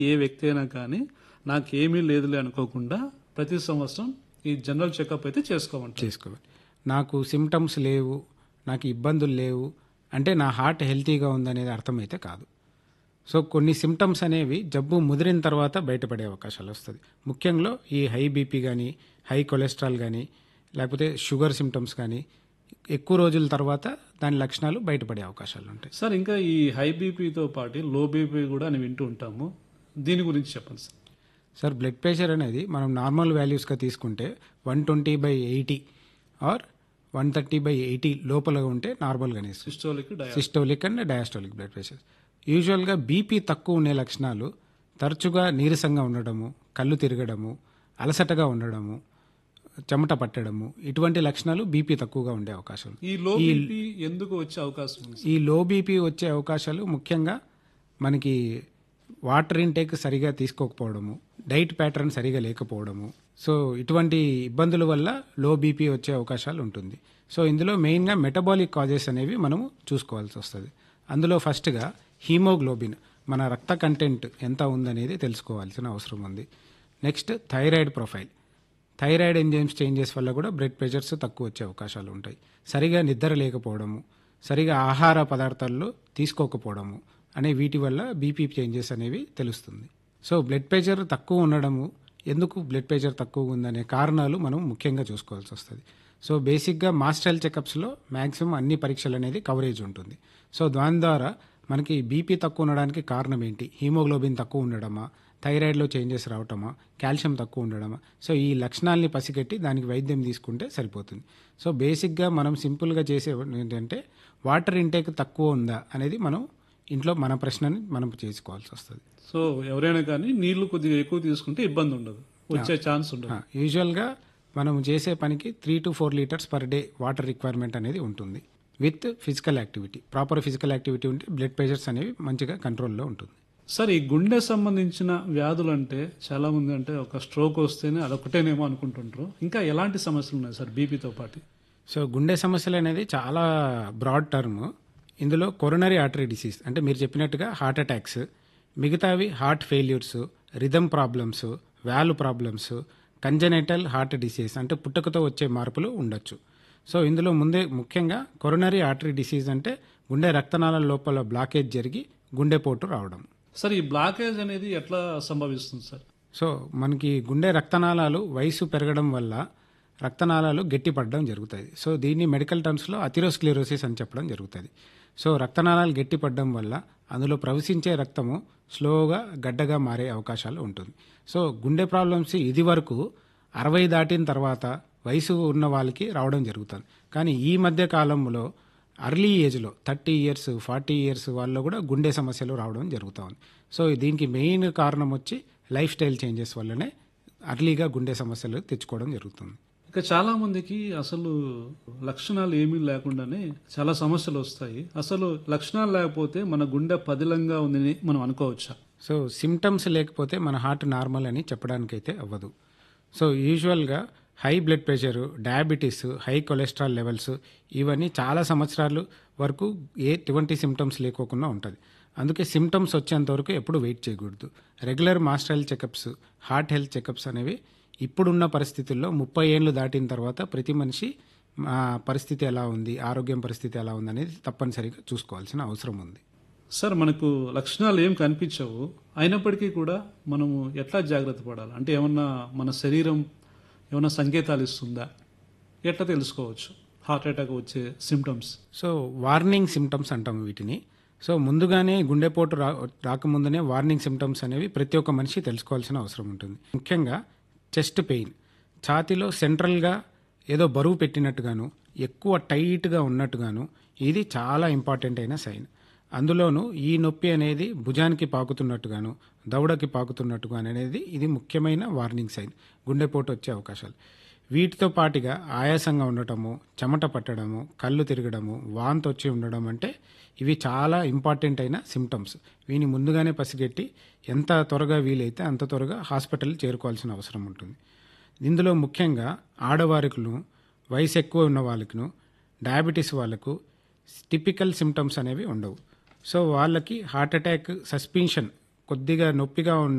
ఏ వ్యక్తి అయినా కానీ నాకేమీ లేదులే అనుకోకుండా ప్రతి సంవత్సరం ఈ జనరల్ చెకప్ అయితే చేసుకోమంటారు చేసుకోవాలి నాకు సిమ్టమ్స్ లేవు నాకు ఇబ్బందులు లేవు అంటే నా హార్ట్ హెల్తీగా ఉందనేది అర్థమైతే కాదు సో కొన్ని సిమ్టమ్స్ అనేవి జబ్బు ముదిరిన తర్వాత బయటపడే అవకాశాలు వస్తుంది ముఖ్యంగా ఈ హై బీపీ కానీ హై కొలెస్ట్రాల్ కానీ లేకపోతే షుగర్ సిమ్టమ్స్ కానీ ఎక్కువ రోజుల తర్వాత దాని లక్షణాలు బయటపడే అవకాశాలు ఉంటాయి సార్ ఇంకా ఈ హై బీపీతో పాటు లో బీపీ కూడా అని వింటూ ఉంటాము దీని గురించి చెప్పండి సార్ సార్ బ్లడ్ ప్రెషర్ అనేది మనం నార్మల్ వాల్యూస్గా తీసుకుంటే one twenty by eighty or one thirty by eighty లోపల ఉంటే నార్మల్గానే ఇస్తుంది systolic dia systolic and diastolic blood pressure యూజువల్గా బీపీ తక్కువ ఉండే లక్షణాలు తరచుగా నీరసంగా ఉండడము కళ్ళు తిరగడము అలసటగా ఉండడము చెమట పట్టడము ఇటువంటి లక్షణాలు బీపీ తక్కువగా ఉండే అవకాశం ఈ లో బీపీ ఎందుకు వచ్చే అవకాశం ఉంది ఈ లో బీపీ వచ్చే అవకాశాలు ముఖ్యంగా మనకి వాటర్ ఇంటేక్ సరిగా తీసుకోకపోవడము డైట్ ప్యాటర్న్ సరిగా లేకపోవడము సో ఇటువంటి ఇబ్బందుల వల్ల లో బీపీ వచ్చే అవకాశాలు ఉంటుంది సో ఇందులో మెయిన్గా మెటబాలిక్ కాజెస్ అనేవి మనము చూసుకోవాల్సి వస్తుంది అందులో ఫస్ట్గా హీమోగ్లోబిన్ మన రక్త కంటెంట్ ఎంత ఉందనేది తెలుసుకోవాల్సిన అవసరం ఉంది next thyroid profile thyroid enzymes changes వల్ల కూడా బ్లడ్ ప్రెషర్స్ తక్కువ వచ్చే అవకాశాలు ఉంటాయి సరిగా నిద్ర లేకపోవడము సరిగా ఆహార పదార్థాల్లో తీసుకోకపోవడము అనే వీటి వల్ల బీపీ చేంజెస్ అనేవి తెలుస్తుంది సో బ్లడ్ ప్రెషర్ తక్కువ ఉండడము ఎందుకు బ్లడ్ ప్రెషర్ తక్కువ ఉందనే కారణాలు మనం ముఖ్యంగా చూసుకోవాల్సి వస్తుంది సో బేసిక్గా మాస్టల్ చెకప్స్లో మ్యాక్సిమం అన్ని పరీక్షలు అనేది కవరేజ్ ఉంటుంది సో దాని ద్వారా మనకి బీపీ తక్కువ ఉండడానికి కారణం ఏంటి హీమోగ్లోబిన్ తక్కువ ఉండడమా థైరాయిడ్లో చేంజెస్ రావటమా కాల్షియం తక్కువ ఉండడమా సో ఈ లక్షణాలని పసిగట్టి దానికి వైద్యం తీసుకుంటే సరిపోతుంది సో బేసిక్గా మనం సింపుల్గా చేసే ఏంటంటే వాటర్ ఇంటేక్ తక్కువ ఉందా అనేది మనం ఇంట్లో మన ప్రశ్నని మనం చేసుకోవాల్సి వస్తుంది సో ఎవరైనా కానీ నీళ్లు కొద్దిగా ఎక్కువ తీసుకుంటే ఇబ్బంది ఉండదు వచ్చే ఛాన్స్ ఉండదు యూజువల్గా మనం చేసే పనికి three to four litres per day water requirement అనేది ఉంటుంది with physical activity proper physical activity ఉంటే బ్లడ్ ప్రెషర్స్ అనేవి మంచిగా కంట్రోల్లో ఉంటుంది సార్ ఈ గుండె సంబంధించిన వ్యాధులు అంటే చాలా మంది అంటే ఒక స్ట్రోక్ వస్తేనే అదొకటేనేమో అనుకుంటుంటారు ఇంకా ఎలాంటి సమస్యలు ఉన్నాయి సార్ బీపీతో పాటు సో గుండె సమస్యలు అనేది చాలా బ్రాడ్ టర్మ్ ఇందులో కొరనరీ ఆర్టరీ డిసీజ్ అంటే మీరు చెప్పినట్టుగా హార్ట్ అటాక్స్ మిగతావి heart failures rhythm problems valve problems congenital heart disease అంటే పుట్టుకతో వచ్చే మార్పులు ఉండొచ్చు సో ఇందులో ముందే ముఖ్యంగా కొరనరీ ఆర్టరీ డిసీజ్ అంటే గుండె రక్తనాళాల లోపల బ్లాకేజ్ జరిగి గుండెపోటు రావడం సార్ ఈ బ్లాకేజ్ అనేది ఎట్లా సంభవిస్తుంది సార్ సో మనకి గుండె రక్తనాళాలు వయసు పెరగడం వల్ల రక్తనాళాలు గట్టిపడడం జరుగుతుంది సో దీన్ని మెడికల్ టర్మ్స్లో అథిరోస్క్లిరోసిస్ అని చెప్పడం జరుగుతుంది సో రక్తనాళాలు గట్టిపడడం వల్ల అందులో ప్రవశించే రక్తము స్లోగా గడ్డగా మారే అవకాశాలు ఉంటుంది సో గుండె ప్రాబ్లమ్స్ ఇది వరకు అరవై దాటిన తర్వాత వయసు ఉన్న వాళ్ళకి రావడం జరుగుతుంది కానీ ఈ మధ్య కాలంలో అర్లీ ఏజ్లో థర్టీ ఇయర్స్ ఫార్టీ ఇయర్స్ వాళ్ళలో కూడా గుండె సమస్యలు రావడం జరుగుతూ ఉంది సో దీనికి మెయిన్ కారణం వచ్చి లైఫ్ స్టైల్ చేంజెస్ వల్లనే అర్లీగా గుండె సమస్యలు తెచ్చుకోవడం జరుగుతుంది ఇక చాలా మందికి అసలు లక్షణాలు ఏమీ లేకుండానే చాలా సమస్యలు వస్తాయి అసలు లక్షణాలు లేకపోతే మన గుండె పదిలంగా ఉందని మనం అనుకోవచ్చా సో సిమ్టమ్స్ లేకపోతే మన హార్ట్ నార్మల్ అని చెప్పడానికైతే అవ్వదు సో యూజువల్గా high blood pressure diabetes high cholesterol levels ఇవన్నీ చాలా సంవత్సరాలు వరకు ఎటువంటి సిమ్టమ్స్ లేకోకుండా ఉంటుంది అందుకే సిమ్టమ్స్ వచ్చేంత వరకు ఎప్పుడు వెయిట్ చేయకూడదు regular master checkups heart health checkups అనేవి ఇప్పుడున్న పరిస్థితుల్లో ముప్పై ఏళ్ళు దాటిన తర్వాత ప్రతి మనిషి ఆ, పరిస్థితి ఎలా ఉంది ఆరోగ్యం పరిస్థితి ఎలా ఉంది అనేది తప్పనిసరిగా చూసుకోవాల్సిన అవసరం ఉంది సార్ మనకు లక్షణాలు ఏం కనిపించవు అయినప్పటికీ కూడా మనము ఎట్లా జాగ్రత్త పడాలి అంటే ఏమన్నా మన శరీరం ఏమన్నా సంకేతాలు ఇస్తుందా ఎట్లా తెలుసుకోవచ్చు హార్ట్ అటాక్ వచ్చే సిమ్టమ్స్ సో వార్నింగ్ సిమ్టమ్స్ అంటాం వీటిని సో ముందుగానే గుండెపోటు రా రాకముందునే వార్నింగ్ సిమ్టమ్స్ అనేవి ప్రతి ఒక్క మనిషి తెలుసుకోవాల్సిన అవసరం ఉంటుంది ముఖ్యంగా చెస్ట్ పెయిన్ ఛాతీలో సెంట్రల్గా ఏదో బరువు పెట్టినట్టుగాను ఎక్కువ టైట్గా ఉన్నట్టుగాను ఇది చాలా ఇంపార్టెంట్ అయిన సైన్ అందులోనూ ఈ నొప్పి అనేది భుజానికి పాకుతున్నట్టుగాను దవడకి పాకుతున్నట్టుగాను అనేది ఇది ముఖ్యమైన వార్నింగ్ సైన్ గుండెపోటు వచ్చే అవకాశాలు వీటితో పాటుగా ఆయాసంగా ఉండటము చెమట పట్టడము కళ్ళు తిరగడము వాంతి వచ్చి ఉండడం అంటే ఇవి చాలా ఇంపార్టెంట్ అయిన సిమ్టమ్స్ వీని ముందుగానే పసిగట్టి ఎంత త్వరగా వీలైతే అంత త్వరగా హాస్పిటల్ చేరుకోవాల్సిన అవసరం ఉంటుంది ఇందులో ముఖ్యంగా ఆడవారికును వయసు ఎక్కువ ఉన్న వాళ్ళకును డయాబెటీస్ వాళ్ళకు టిపికల్ సిమ్టమ్స్ అనేవి ఉండవు సో వాళ్ళకి హార్ట్ అటాక్ సస్పెన్షన్ కొద్దిగా నొప్పిగా ఉన్న